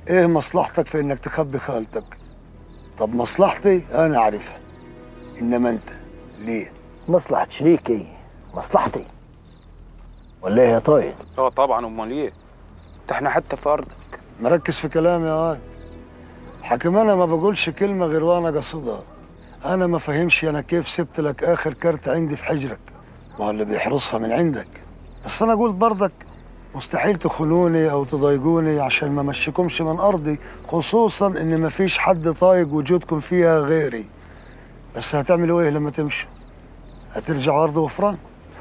ايه مصلحتك في انك تخبي خالتك طب مصلحتي انا عارفها انما انت ليه مصلحة شريكي مصلحتي ولا ايه يا طايل اه طبعا امال ايه ده احنا حتى في ارضك مركز في كلامي يا واد حكيم انا ما بقولش كلمه غير وانا قصدها انا ما فهمش انا كيف سبت لك اخر كارت عندي في حجرك ما هو اللي بيحرسها من عندك بس انا قلت برضك مستحيل تخونوني او تضايقوني عشان ما مشيكمش من ارضي خصوصا ان ما فيش حد طايق وجودكم فيها غيري بس هتعملوا ايه لما تمشوا هترجعوا ارض وفران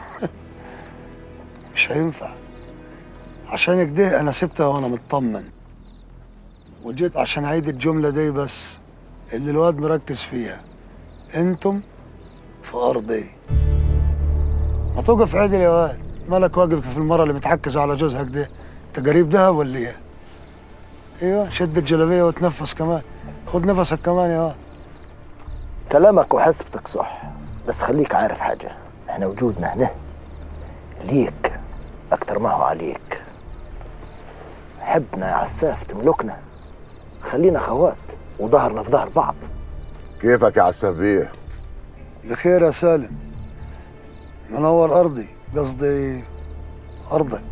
مش هينفع عشان كده انا سبتها وانا مطمن وجيت عشان اعيد الجمله دي بس اللي الواد مركز فيها انتم في ارضي ما توقف عدل يا واد مالك واقف في المره اللي متحكزه على جوزها كده انت قريب دهب ولا ايه ايوه شد الجلابيه وتنفس كمان خد نفسك كمان يا واد كلامك وحسبتك صح بس خليك عارف حاجة احنا وجودنا هنا ليك أكتر ما هو عليك حبنا يا عساف تملكنا خلينا خوات وظهرنا في ظهر بعض كيفك يا عسافيه بخير يا سالم منور ارضي قصدي ارضك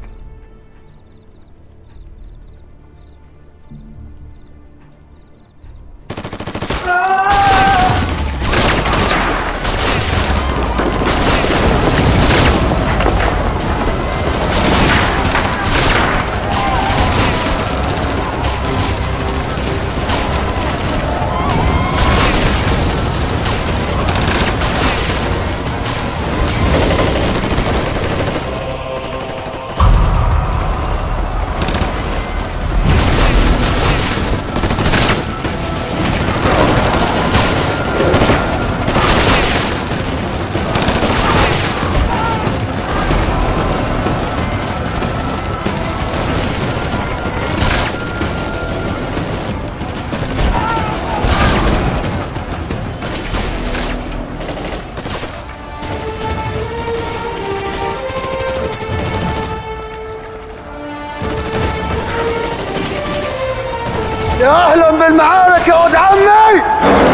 يا اهلا بالمعارك يا ولد عمي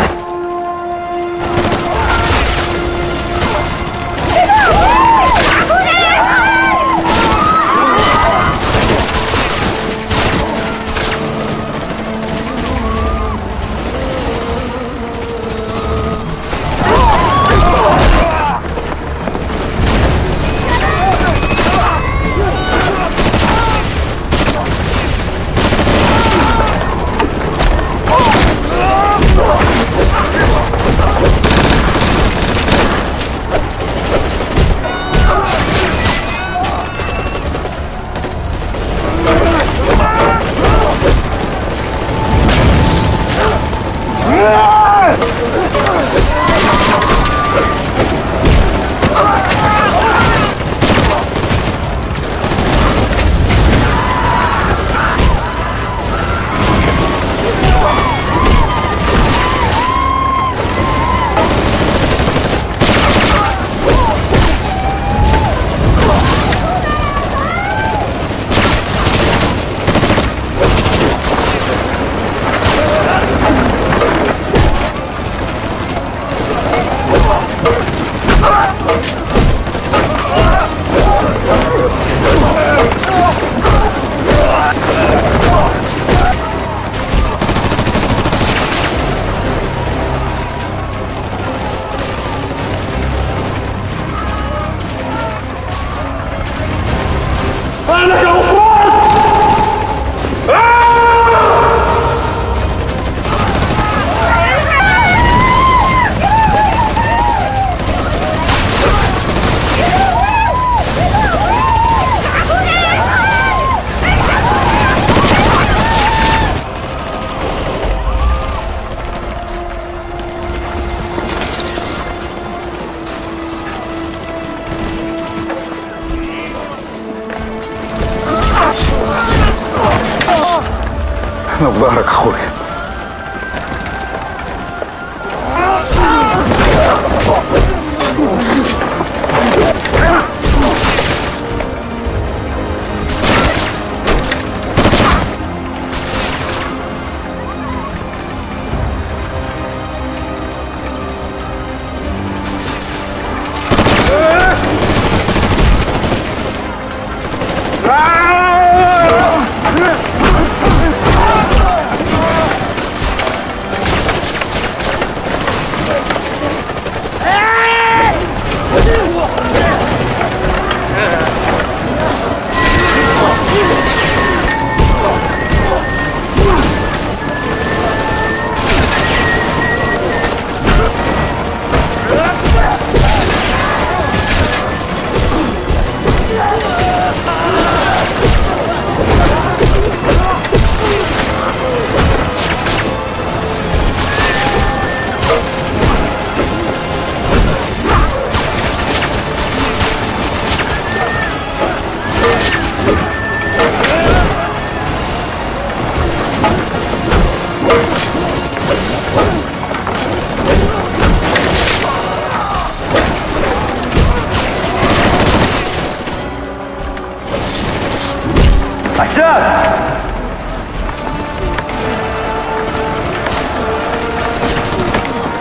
انا في ظهرك اخوي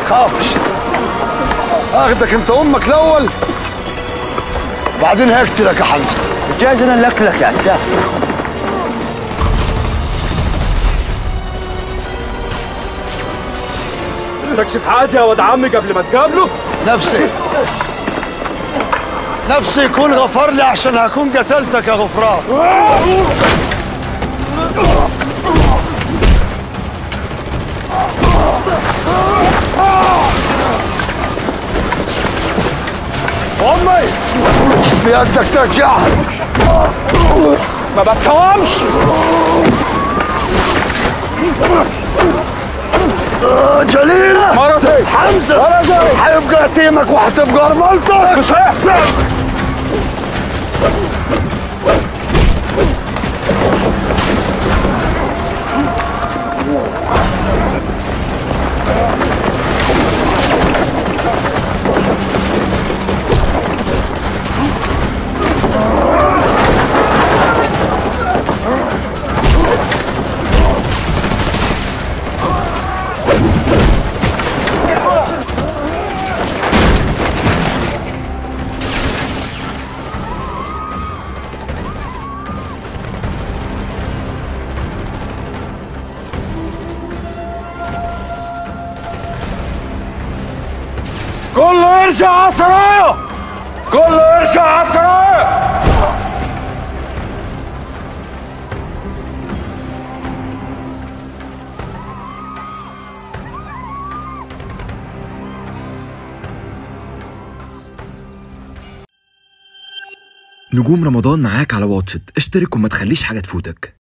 تخافش اخدك انت امك الاول بعدين هقتلك يا حمزه جايز انا اللي اكلك يا عساف تكشف حاجة يا واد عمي قبل ما تقابله نفسي نفسي يكون غفر لي عشان هكون قتلتك يا غفران امي بيدك ترجعها ما بتفهمش جليل مرتي حمزه هيبقى يتيمك وهتبقى ارملتك مش هيحصل كله يرجع على السرايا كله يرجع على السرايا نجوم رمضان معاك على واتشت اشترك وما تخليش حاجة تفوتك